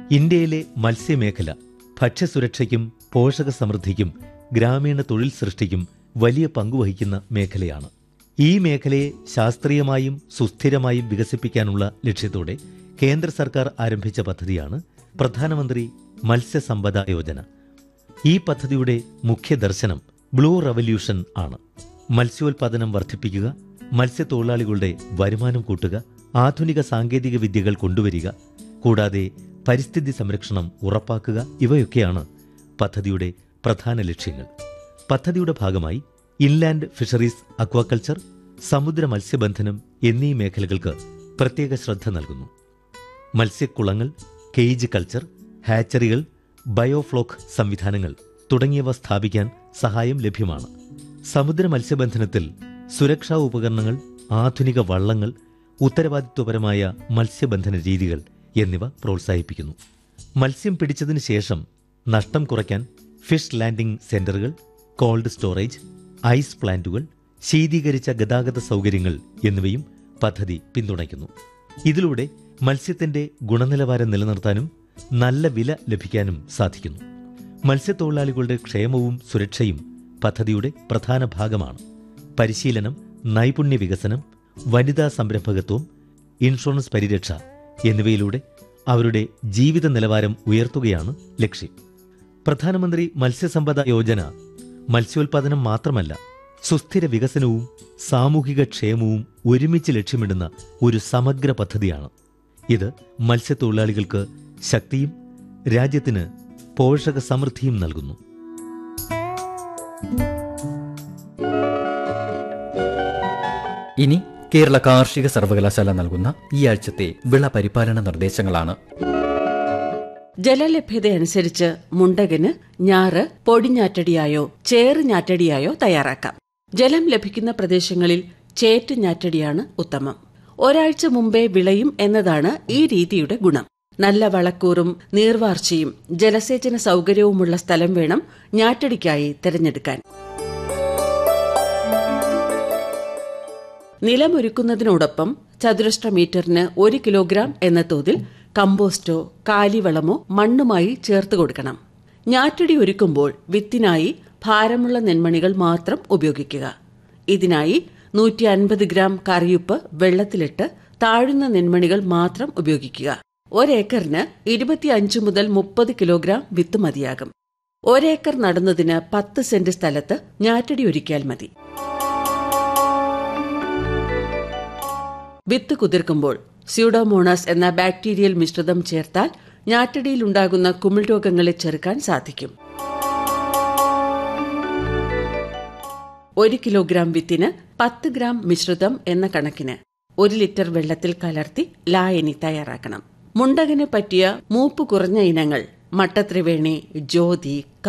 ഇന്ത്യയിലെ മത്സ്യമേഖല ഭക്ഷ്യസുരക്ഷയ്ക്കും പോഷക സമൃദ്ധിക്കും ഗ്രാമീണ തൊഴിൽ സൃഷ്ടിക്കും വലിയ പങ്കുവഹിക്കുന്ന മേഖലയാണ് ഈ മേഖലയെ ശാസ്ത്രീയമായും സുസ്ഥിരമായും വികസിപ്പിക്കാനുള്ള ലക്ഷ്യത്തോടെ കേന്ദ്ര സർക്കാർ ആരംഭിച്ച പദ്ധതിയാണ് പ്രധാനമന്ത്രി മത്സ്യസമ്പദ യോജന ഈ പദ്ധതിയുടെ മുഖ്യ ദർശനം ബ്ലൂ റവല്യൂഷൻ ആണ് മത്സ്യോൽപാദനം വർദ്ധിപ്പിക്കുക മത്സ്യത്തൊഴിലാളികളുടെ വരുമാനം കൂട്ടുക ആധുനിക സാങ്കേതിക വിദ്യകൾ കൊണ്ടുവരിക കൂടാതെ പരിസ്ഥിതി സംരക്ഷണം ഉറപ്പാക്കുക ഇവയൊക്കെയാണ് പദ്ധതിയുടെ പ്രധാന ലക്ഷ്യങ്ങൾ പദ്ധതിയുടെ ഭാഗമായി ഇൻലാൻഡ് ഫിഷറീസ് അക്വാകൾച്ചർ സമുദ്ര മത്സ്യബന്ധനം എന്നീ മേഖലകൾക്ക് പ്രത്യേക ശ്രദ്ധ നൽകുന്നു മത്സ്യക്കുളങ്ങൾ കേജ് കൾച്ചർ ഹാച്ചറികൾ ബയോഫ്ലോക്ക് സംവിധാനങ്ങൾ തുടങ്ങിയവ സ്ഥാപിക്കാൻ സഹായം ലഭ്യമാണ് സമുദ്ര മത്സ്യബന്ധനത്തിൽ സുരക്ഷാ ഉപകരണങ്ങൾ ആധുനിക വള്ളങ്ങൾ ഉത്തരവാദിത്വപരമായ മത്സ്യബന്ധന രീതികൾ എന്നിവ പ്രോത്സാഹിപ്പിക്കുന്നു മത്സ്യം പിടിച്ചതിന് ശേഷം നഷ്ടം കുറയ്ക്കാൻ ഫിഷ് ലാൻഡിംഗ് സെന്ററുകൾ കോൾഡ് സ്റ്റോറേജ് ഐസ് പ്ലാന്റുകൾ ശീതീകരിച്ച ഗതാഗത സൗകര്യങ്ങൾ എന്നിവയും പദ്ധതി പിന്തുണയ്ക്കുന്നു ഇതിലൂടെ മത്സ്യത്തിന്റെ ഗുണനിലവാരം നിലനിർത്താനും നല്ല വില ലഭിക്കാനും സാധിക്കുന്നു മത്സ്യത്തൊഴിലാളികളുടെ ക്ഷേമവും സുരക്ഷയും പദ്ധതിയുടെ പ്രധാന ഭാഗമാണ് പരിശീലനം നൈപുണ്യ വികസനം വനിതാ സംരംഭകത്വം ഇൻഷുറൻസ് പരിരക്ഷ എന്നിവയിലൂടെ അവരുടെ ജീവിത നിലവാരം ഉയർത്തുകയാണ് ലക്ഷ്യം പ്രധാനമന്ത്രി മത്സ്യസമ്പദ യോജന മത്സ്യോൽപാദനം മാത്രമല്ല സുസ്ഥിര വികസനവും സാമൂഹിക ക്ഷേമവും ഒരുമിച്ച് ലക്ഷ്യമിടുന്ന ഒരു സമഗ്ര പദ്ധതിയാണ് ഇത് മത്സ്യത്തൊഴിലാളികൾക്ക് ശക്തിയും രാജ്യത്തിന് പോഷക സമൃദ്ധിയും നൽകുന്നു ഇനി കേരള കാർഷിക സർവകലാശാല നൽകുന്ന ഈ ആഴ്ചത്തെ വിള പരിപാലന നിർദ്ദേശങ്ങളാണ് ജലലഭ്യതയനുസരിച്ച് മുണ്ടകന് ഞാറ് പൊടിഞ്ഞാറ്റടിയായോ ചേറ് ഞാറ്റടിയായോ തയ്യാറാക്കാം ജലം ലഭിക്കുന്ന പ്രദേശങ്ങളിൽ ചേറ്റ് ഞാറ്റടിയാണ് ഉത്തമം ഒരാഴ്ച മുമ്പേ വിളയും എന്നതാണ് ഈ രീതിയുടെ ഗുണം നല്ല വളക്കൂറും നീർവാർച്ചയും ജലസേചന സൗകര്യവുമുള്ള സ്ഥലം വേണം ഞാറ്റടിക്കായി തിരഞ്ഞെടുക്കാൻ നിലമൊരുക്കുന്നതിനോടൊപ്പം ചതുരശ്ര മീറ്ററിന് ഒരു കിലോഗ്രാം എന്ന തോതിൽ കമ്പോസ്റ്റോ കാലിവളമോ മണ്ണുമായി ചേർത്ത് കൊടുക്കണം ഞാറ്റടി ഒരുക്കുമ്പോൾ വിത്തിനായി ഭാരമുള്ള നെന്മണികൾ മാത്രം ഉപയോഗിക്കുക ഇതിനായി നൂറ്റി അൻപത് ഗ്രാം കറിയുപ്പ് വെള്ളത്തിലിട്ട് താഴുന്ന നെന്മണികൾ മാത്രം ഉപയോഗിക്കുക ഒരേക്കറിന് ഇരുപത്തിയഞ്ച് മുതൽ മുപ്പത് കിലോഗ്രാം വിത്ത് മതിയാകും ഒരേക്കർ നടുന്നതിന് പത്ത് സെന്റ് സ്ഥലത്ത് ഞാറ്റടി ഒരുക്കിയാൽ മതി വിത്ത് കുതിർക്കുമ്പോൾ സ്യൂഡോമോണാസ് എന്ന ബാക്ടീരിയൽ മിശ്രിതം ചേർത്താൽ ഞാറ്റടിയിലുണ്ടാകുന്ന കുമിൾ രോഗങ്ങളെ ചെറുക്കാൻ സാധിക്കും ഒരു കിലോഗ്രാം വിത്തിന് പത്ത് ഗ്രാം മിശ്രിതം എന്ന കണക്കിന് ഒരു ലിറ്റർ വെള്ളത്തിൽ കലർത്തി ലായനി തയ്യാറാക്കണം മുണ്ടകന് പറ്റിയ മൂപ്പ് കുറഞ്ഞ ഇനങ്ങൾ മട്ടത്രിവേണി ജ്യോതി